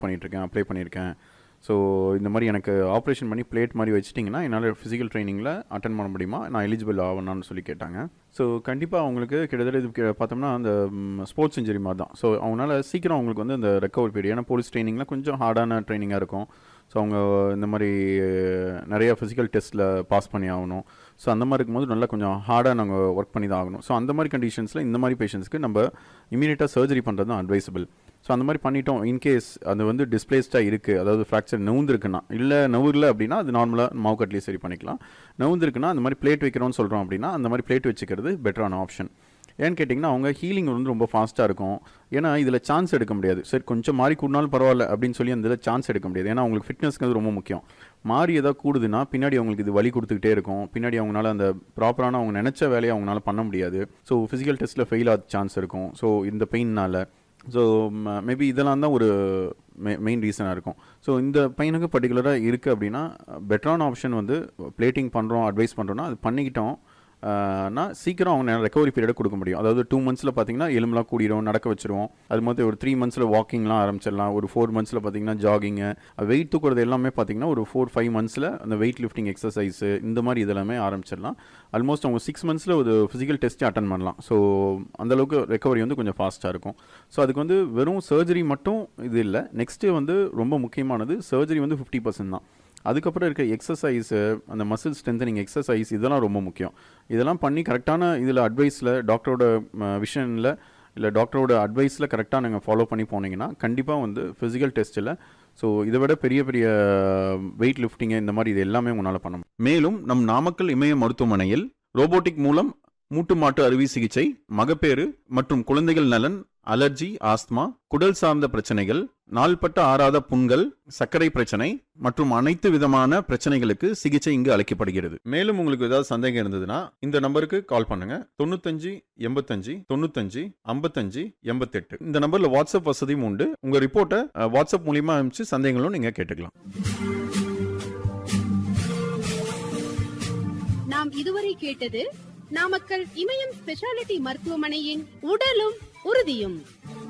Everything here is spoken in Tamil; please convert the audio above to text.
பண்ணிகிட்ருக்கேன் அப்ளை பண்ணியிருக்கேன் ஸோ இந்த மாதிரி எனக்கு ஆப்ரேஷன் பண்ணி பிளேட் மாதிரி வச்சிட்டிங்கன்னா என்னால் ஃபிசிக்கல் ட்ரைனிங்கில் அட்டன் பண்ண முடியுமா நான் எலிஜிபிள் ஆகணும்னு சொல்லி கேட்டாங்க ஸோ கண்டிப்பாக அவங்களுக்கு கிட்டத்தட்ட இது கி- பார்த்தோம்னா அந்த ஸ்போர்ட்ஸ் இன்ஜுரி மாதிரி தான் ஸோ அவங்களால சீக்கிரம் அவங்களுக்கு வந்து அந்த ரெக்கவர் பீரியட் ஏன்னா போலீஸ் ட்ரைனிங்கில் கொஞ்சம் ஹார்டான ட்ரைனிங்காக இருக்கும் ஸோ அவங்க இந்த மாதிரி அஹ், நிறைய ஃபிசிக்கல் டெஸ்ட்டில் பாஸ் பண்ணி ஆகணும் ஸோ அந்த மாதிரி இருக்கும்போது நல்லா கொஞ்சம் ஹார்டாக நாங்கள் ஒர்க் பண்ணி தான் ஆகணும் ஸோ அந்த மாதிரி கண்டிஷன்ஸில் இந்த மாதிரி பேஷண்ட்ஸ்க்கு நம்ம இமீடியட்டாக சர்ஜரி பண்ணுறது தான் அட்வைசபிள் ஸோ அந்த மாதிரி பண்ணிட்டோம் இன்கேஸ் அது வந்து டிஸ்பிளேஸ்டாக இருக்குது அதாவது ஃப்ராக்சர் நவுந்துருக்குன்னா இல்லை நவுரில் அப்படின்னா அது நார்மலாக மாவு கட்லேயே சரி பண்ணிக்கலாம் நவுந்துருக்குன்னா அந்த மாதிரி பிளேட் வைக்கிறோம்னு சொல்கிறோம் அப்படின்னா அந்த மாதிரி பிளேட் வச்சுக்கிறது பெட்டரான ஆப்ஷன் ஏன்னு கேட்டிங்கன்னா அவங்க ஹீலிங் வந்து ரொம்ப ஃபாஸ்ட்டாக இருக்கும் ஏன்னா இதில் சான்ஸ் எடுக்க முடியாது சரி கொஞ்சம் மாறி கூடினாலும் பரவாயில்ல அப்படின்னு சொல்லி அந்த இதில் சான்ஸ் எடுக்க முடியாது ஏன்னா அவங்களுக்கு ஃபிட்னஸ்க்கு ரொம்ப முக்கியம் மாறி ஏதாவது கூடுதுன்னா பின்னாடி அவங்களுக்கு இது வலி கொடுத்துக்கிட்டே இருக்கும் பின்னாடி அவங்களால அந்த ப்ராப்பரான அவங்க நினச்ச வேலையை அவங்களால பண்ண முடியாது ஸோ ஃபிசிக்கல் டெஸ்ட்டில் ஃபெயில் ஆக சான்ஸ் இருக்கும் ஸோ இந்த பெயின்னால ஸோ மேபி இதெல்லாம் தான் ஒரு மெயின் ரீசனாக இருக்கும் ஸோ இந்த பையனுக்கு பர்டிகுலராக இருக்குது அப்படின்னா பெட்டரான ஆப்ஷன் வந்து பிளேட்டிங் பண்ணுறோம் அட்வைஸ் பண்ணுறோன்னா அது பண்ணிக்கிட்டோம் ஆஹ்னா சீக்கிரம் அவங்க ரெக்கவரி பீரியடை கொடுக்க முடியும் அதாவது டூ மந்த்ஸில் பார்த்தீங்கன்னா எலும்புலாம் கூடிரும் நடக்க வச்சிருவோம் அது மாதிரி ஒரு த்ரீ மந்த்ஸில் வாக்கிங்லாம் ஆரம்பிச்சிடலாம் ஒரு ஃபோர் மந்த்ஸில் பார்த்தீங்கன்னா ஜாகிங்கு வெயிட் தூக்குறது எல்லாமே பார்த்தீங்கன்னா ஒரு ஃபோர் ஃபைவ் மந்த்ஸில் அந்த வெயிட் லிஃப்டிங் எக்ஸசைஸு இந்த மாதிரி இதெல்லாமே ஆரம்பிச்சிடலாம் ஆல்மோஸ்ட் அவங்க சிக்ஸ் மந்த்ஸில் ஒரு ஃபிசிக்கல் டெஸ்ட்டே அட்டன் பண்ணலாம் ஸோ அந்தளவுக்கு ரெக்கவரி வந்து கொஞ்சம் ஃபாஸ்ட்டாக இருக்கும் ஸோ அதுக்கு வந்து வெறும் சர்ஜரி மட்டும் இது இல்லை நெக்ஸ்ட்டு வந்து ரொம்ப முக்கியமானது சர்ஜரி வந்து ஃபிஃப்டி பர்சன்ட் தான் அதுக்கப்புறம் இருக்க எக்ஸசைஸு அந்த மசில் ஸ்ட்ரென்தனிங் எக்ஸசைஸ் இதெல்லாம் ரொம்ப முக்கியம் இதெல்லாம் பண்ணி கரெக்டான இதில் அட்வைஸில் டாக்டரோட விஷனில் இல்லை டாக்டரோட அட்வைஸில் கரெக்டாக நீங்கள் ஃபாலோ பண்ணி போனீங்கன்னா கண்டிப்பாக வந்து ஃபிசிக்கல் டெஸ்ட்டில் ஸோ இதை விட பெரிய பெரிய வெயிட் லிஃப்டிங்கு இந்த மாதிரி இது எல்லாமே உங்களால் பண்ண முடியும் மேலும் நம் நாமக்கல் இமய மருத்துவமனையில் ரோபோட்டிக் மூலம் மூட்டு மாட்டு அறுவை சிகிச்சை மகப்பேறு மற்றும் குழந்தைகள் நலன் அலர்ஜி ஆஸ்துமா குடல் சார்ந்த பிரச்சனைகள் நாள்பட்ட ஆறாத புண்கள் சர்க்கரை பிரச்சனை மற்றும் அனைத்து விதமான பிரச்சனைகளுக்கு சிகிச்சை இங்கு அளிக்கப்படுகிறது மேலும் உங்களுக்கு ஏதாவது சந்தேகம் இருந்ததுன்னா இந்த நம்பருக்கு கால் பண்ணுங்க தொண்ணூத்தஞ்சு எண்பத்தஞ்சு தொண்ணூத்தஞ்சு ஐம்பத்தஞ்சு எண்பத்தெட்டு இந்த நம்பர்ல வாட்ஸ்அப் வசதியும் உண்டு உங்க ரிப்போர்ட்டை அஹ், வாட்ஸ்அப் மூலியமா அனுப்பிச்சு சந்தேகங்களும் நீங்க கேட்டுக்கலாம் நாம் இதுவரை கேட்டது நாமக்கல் இமயம் ஸ்பெஷாலிட்டி மருத்துவமனையின் உடலும் உறுதியும்